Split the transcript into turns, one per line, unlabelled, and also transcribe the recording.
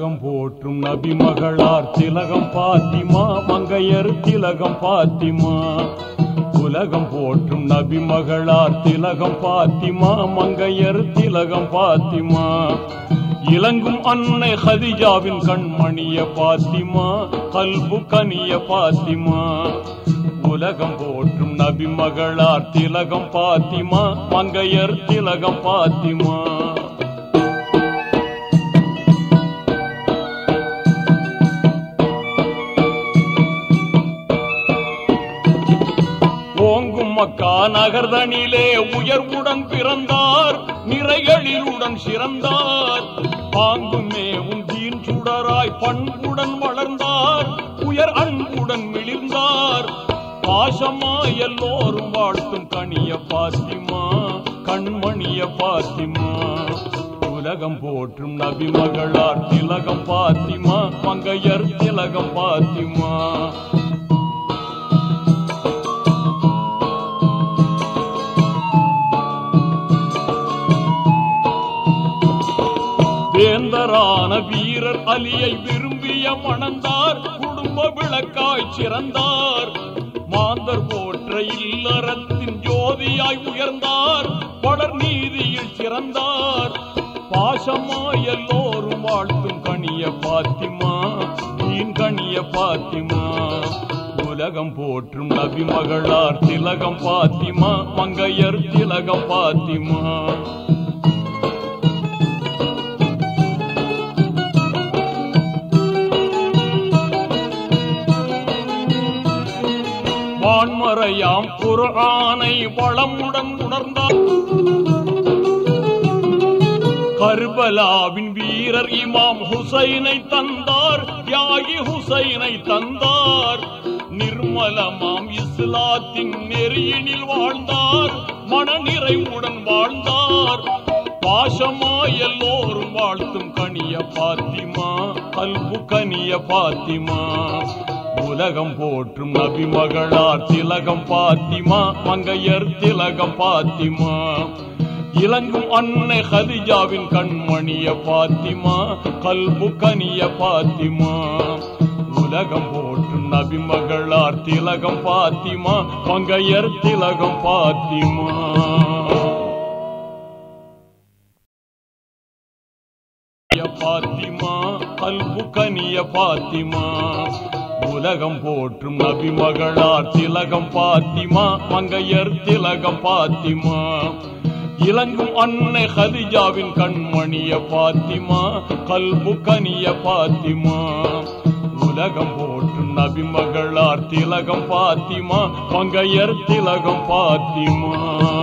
உலகம் போற்றும் நபி மகளார் திலகம் பாத்திமா மங்கையர் திலகம் பாத்திமா உலகம் போற்றும் நபி மகளார் திலகம் பாத்திமா மங்கையர் திலகம் பாத்திமா இலங்கும் அன்னை ஹதிஜாவின் கண்மணிய பாத்திமா கல்பு கனிய பாத்திமா உலகம் போற்றும் நபி மகளார் திலகம் பாத்திமா மங்கையர் திலகம் பாத்திமா ஓங்கும் மக்கா நகர்தனிலே உயர்வுடன் பிறந்தார் நிறைகளிலுடன் சிறந்தார் பாங்கும் மேவும் தீன் சுடராய் பண்புடன் வளர்ந்தார் உயர் அன்புடன் மிளிர்ந்தார் பாசமா எல்லோரும் வாழ்த்தும் கனிய பாத்திமா கண்மணிய பாத்திமா உலகம் போற்றும் நபி மகளார் திலகம் பாத்திமா மங்கையர் திலகம் பாத்திமா வேந்தரான வீரர் அலியை விரும்பிய மணந்தார் குடும்ப விளக்காய் சிறந்தார் மாந்தர் போற்ற இல்லறத்தின் ஜோதியாய் உயர்ந்தார் படர் நீதியில் சிறந்தார் பாசமாய் எல்லோரும் வாழ்த்தும் கனிய பாத்திமா தீன் கனிய பாத்திமா உலகம் போற்றும் நபி மகளார் திலகம் பாத்திமா மங்கையர் திலகம் பாத்திமா வான்மறையாம் குர்ஆனை வளமுடன் உணர்ந்தார் கர்பலாவின் வீரர் இமாம் ஹுசைனை தந்தார் தியாகி ஹுசைனை தந்தார் நிர்மலமாம் இஸ்லாத்தின் நெறியினில் வாழ்ந்தார் மனநிறைவுடன் வாழ்ந்தார் பாசமாய் எல்லோரும் வாழ்த்தும் கனிய பாத்திமா கல்பு கனிய பாத்திமா உலகம் போற்றும் நபி மகளார் திலகம் பாத்திமா மங்கையர் திலகம் பாத்திமா இலங்கும் அன்னை ஹதிஜாவின் கண்மணிய பாத்திமா கல்பு கனிய பாத்திமா உலகம் போற்றும் நபி மகளார் திலகம் பாத்திமா மங்கையர் திலகம் பாத்திமா பாத்திமா கல்பு கனிய பாத்திமா உலகம் போற்றும் நபி மகளார் திலகம் பாத்திமா மங்கையர் திலகம் பாத்திமா இலங்கும் அன்னை ஹதிஜாவின் கண்மணிய பாத்திமா கல்பு கனிய பாத்திமா உலகம் போற்றும் நபி மகளார் திலகம் பாத்திமா மங்கையர் திலகம் பாத்திமா